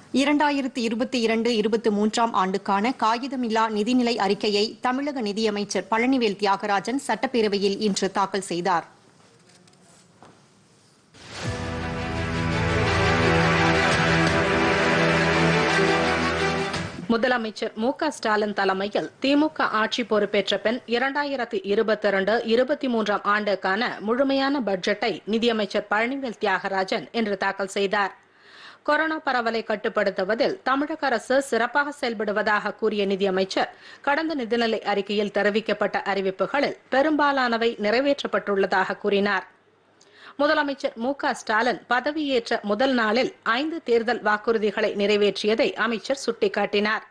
இரண்டாயிரத்து இருபத்தி இரண்டு இருபத்தி மூன்றாம் ஆண்டுக்கான காகிதமில்லா நிதிநிலை அறிக்கையை தமிழக நிதியமைச்சர் பழனிவேல் தியாகராஜன் சட்டப்பேரவையில் இன்று தாக்கல் செய்தார் முதலமைச்சர் மு க ஸ்டாலின் தலைமையில் திமுக ஆட்சி பொறுப்பேற்ற பின் இரண்டாயிரத்தி இருபத்தி இரண்டு இருபத்தி மூன்றாம் ஆண்டுக்கான முழுமையான பட்ஜெட்டை நிதியமைச்சர் பழனிவேல் தியாகராஜன் இன்று தாக்கல் செய்தார் கொரோனா பரவலை கட்டுப்படுத்துவதில் தமிழக அரசு சிறப்பாக செயல்படுவதாக கூறிய நிதியமைச்சர் கடந்த நிதிநிலை அறிக்கையில் தெரிவிக்கப்பட்ட அறிவிப்புகளில் பெரும்பாலானவை நிறைவேற்றப்பட்டுள்ளதாக கூறினார் முதலமைச்சர் மு க ஸ்டாலின் பதவியேற்ற முதல் நாளில் ஐந்து தேர்தல் வாக்குறுதிகளை நிறைவேற்றியதை அமைச்சர் சுட்டிக்காட்டினார்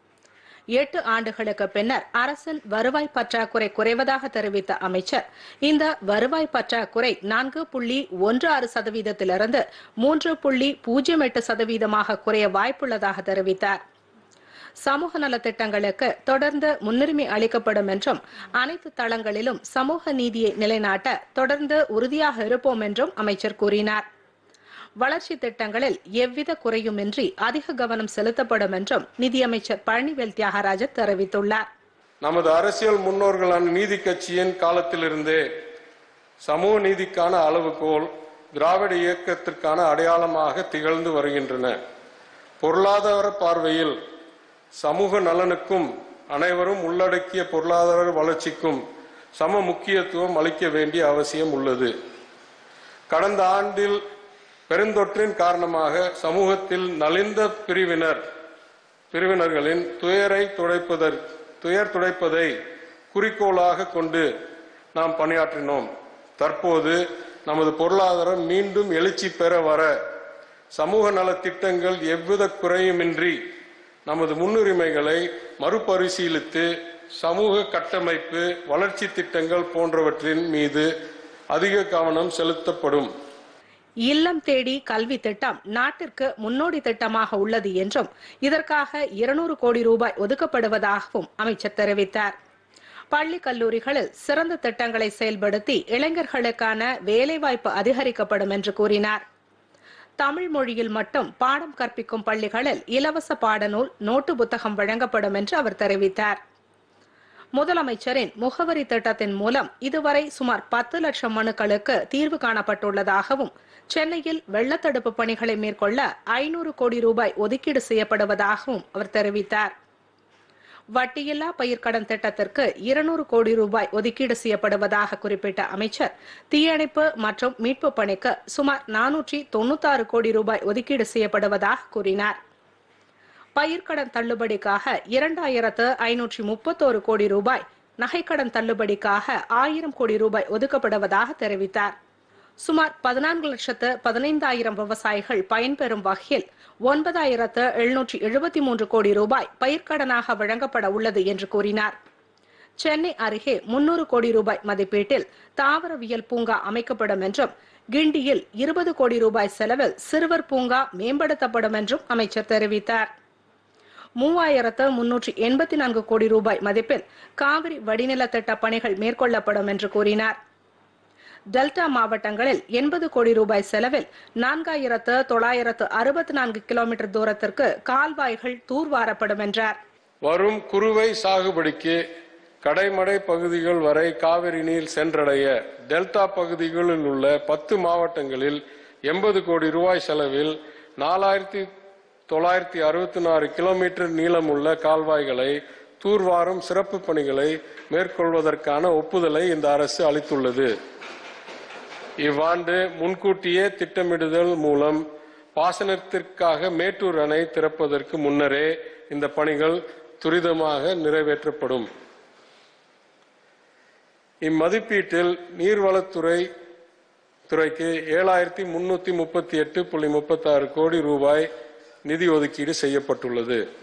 எட்டு ஆண்டுகளுக்கு பின்னர் அரசின் வருவாய் பற்றாக்குறை குறைவதாக தெரிவித்த அமைச்சர் இந்த வருவாய் பற்றாக்குறை நான்கு புள்ளி ஒன்று ஆறு சதவீதத்திலிருந்து மூன்று புள்ளி பூஜ்ஜியம் எட்டு சதவீதமாக குறைய வாய்ப்புள்ளதாக தெரிவித்தார் சமூக நலத்திட்டங்களுக்கு தொடர்ந்து முன்னுரிமை அளிக்கப்படும் என்றும் அனைத்து தளங்களிலும் சமூக நீதியை நிலைநாட்ட தொடர்ந்து உறுதியாக இருப்போம் என்றும் அமைச்சர் கூறினார் வளர்ச்சி திட்டங்களில் எவ்வித குறையுமின்றி அதிக கவனம் செலுத்தப்படும் என்றும் நிதியமைச்சர் பழனிவேல் தியாகராஜன் தெரிவித்துள்ளார் நமது அரசியல் முன்னோர்களான நீதி கட்சியின் காலத்திலிருந்தே சமூக நீதிக்கான அளவுகோல் திராவிட இயக்கத்திற்கான அடையாளமாக திகழ்ந்து வருகின்றன பொருளாதார பார்வையில் சமூக நலனுக்கும் அனைவரும் உள்ளடக்கிய பொருளாதார வளர்ச்சிக்கும் சம முக்கியத்துவம் அளிக்க வேண்டிய அவசியம் உள்ளது கடந்த ஆண்டில் பெருந்தொற்றின் காரணமாக சமூகத்தில் நலிந்த பிரிவினர் பிரிவினர்களின் துயரை துடைப்பதற் துயர் துடைப்பதை குறிக்கோளாக கொண்டு நாம் பணியாற்றினோம் தற்போது நமது பொருளாதாரம் மீண்டும் எழுச்சி பெற வர சமூக நலத்திட்டங்கள் எவ்வித குறையுமின்றி நமது முன்னுரிமைகளை மறுபரிசீலித்து சமூக கட்டமைப்பு வளர்ச்சி திட்டங்கள் போன்றவற்றின் மீது அதிக கவனம் செலுத்தப்படும் இல்லம் தேடி கல்வி திட்டம் நாட்டிற்கு முன்னோடி திட்டமாக உள்ளது என்றும் இதற்காக இருநூறு கோடி ரூபாய் ஒதுக்கப்படுவதாகவும் அமைச்சர் தெரிவித்தார் பள்ளி கல்லூரிகளில் சிறந்த திட்டங்களை செயல்படுத்தி இளைஞர்களுக்கான வேலைவாய்ப்பு அதிகரிக்கப்படும் என்று கூறினார் தமிழ் மொழியில் மட்டும் பாடம் கற்பிக்கும் பள்ளிகளில் இலவச பாடநூல் நோட்டு புத்தகம் வழங்கப்படும் என்று அவர் தெரிவித்தார் முதலமைச்சரின் முகவரி திட்டத்தின் மூலம் இதுவரை சுமார் பத்து லட்சம் மனுக்களுக்கு தீர்வு காணப்பட்டுள்ளதாகவும் சென்னையில் வெள்ளத்தடுப்பு பணிகளை மேற்கொள்ள ஐநூறு கோடி ரூபாய் ஒதுக்கீடு செய்யப்படுவதாகவும் அவர் தெரிவித்தார் வட்டியில்லா பயிர்க்கடன் திட்டத்திற்கு இருநூறு கோடி ரூபாய் ஒதுக்கீடு செய்யப்படுவதாக குறிப்பிட்ட அமைச்சர் தீயணைப்பு மற்றும் மீட்பு பணிக்கு சுமார் நானூற்றி தொண்ணூத்தாறு கோடி ரூபாய் ஒதுக்கீடு செய்யப்படுவதாக கூறினார் பயிர்க்கடன் தள்ளுபடிக்காக இரண்டாயிரத்து ஐநூற்றி முப்பத்தோரு கோடி ரூபாய் நகைக்கடன் தள்ளுபடிக்காக ஆயிரம் கோடி ரூபாய் ஒதுக்கப்படுவதாக தெரிவித்தார் சுமார் பதினான்கு லட்சத்து பதினைந்தாயிரம் விவசாயிகள் பயன்பெறும் வகையில் ஒன்பதாயிரத்து எழுநூற்றி எழுபத்தி மூன்று கோடி ரூபாய் பயிர்க்கடனாக வழங்கப்பட உள்ளது என்று கூறினார் சென்னை அருகே முன்னூறு கோடி ரூபாய் மதிப்பீட்டில் தாவரவியல் பூங்கா அமைக்கப்படும் என்றும் கிண்டியில் இருபது கோடி ரூபாய் செலவில் சிறுவர் பூங்கா மேம்படுத்தப்படும் என்றும் அமைச்சர் தெரிவித்தார் மூவாயிரத்து முன்னூற்றி எண்பத்தி நான்கு கோடி ரூபாய் மதிப்பில் காவிரி வடிநில திட்ட பணிகள் மேற்கொள்ளப்படும் என்று கூறினார் டெல்டா மாவட்டங்களில் எண்பது கோடி ரூபாய் செலவில் நான்காயிரத்து தொள்ளாயிரத்து அறுபத்தி நான்கு கிலோமீட்டர் தூரத்திற்கு கால்வாய்கள் தூர்வாரப்படும் என்றார் வரும் குறுவை சாகுபடிக்கு கடைமடை பகுதிகள் வரை காவிரி நீர் சென்றடைய டெல்டா பகுதிகளில் உள்ள பத்து மாவட்டங்களில் எண்பது கோடி ரூபாய் செலவில் நாலாயிரத்தி தொள்ளாயிரத்தி அறுபத்தி நாலு கிலோமீட்டர் நீளமுள்ள கால்வாய்களை தூர்வாரும் சிறப்பு பணிகளை மேற்கொள்வதற்கான ஒப்புதலை இந்த அரசு அளித்துள்ளது இவ்வாண்டு முன்கூட்டியே திட்டமிடுதல் மூலம் பாசனத்திற்காக மேட்டூர் அணை திறப்பதற்கு முன்னரே இந்த பணிகள் துரிதமாக நிறைவேற்றப்படும் இம்மதிப்பீட்டில் நீர்வளத்துறை துறைக்கு ஏழாயிரத்தி முன்னூத்தி முப்பத்தி எட்டு புள்ளி முப்பத்தாறு கோடி ரூபாய் நிதி ஒதுக்கீடு செய்யப்பட்டுள்ளது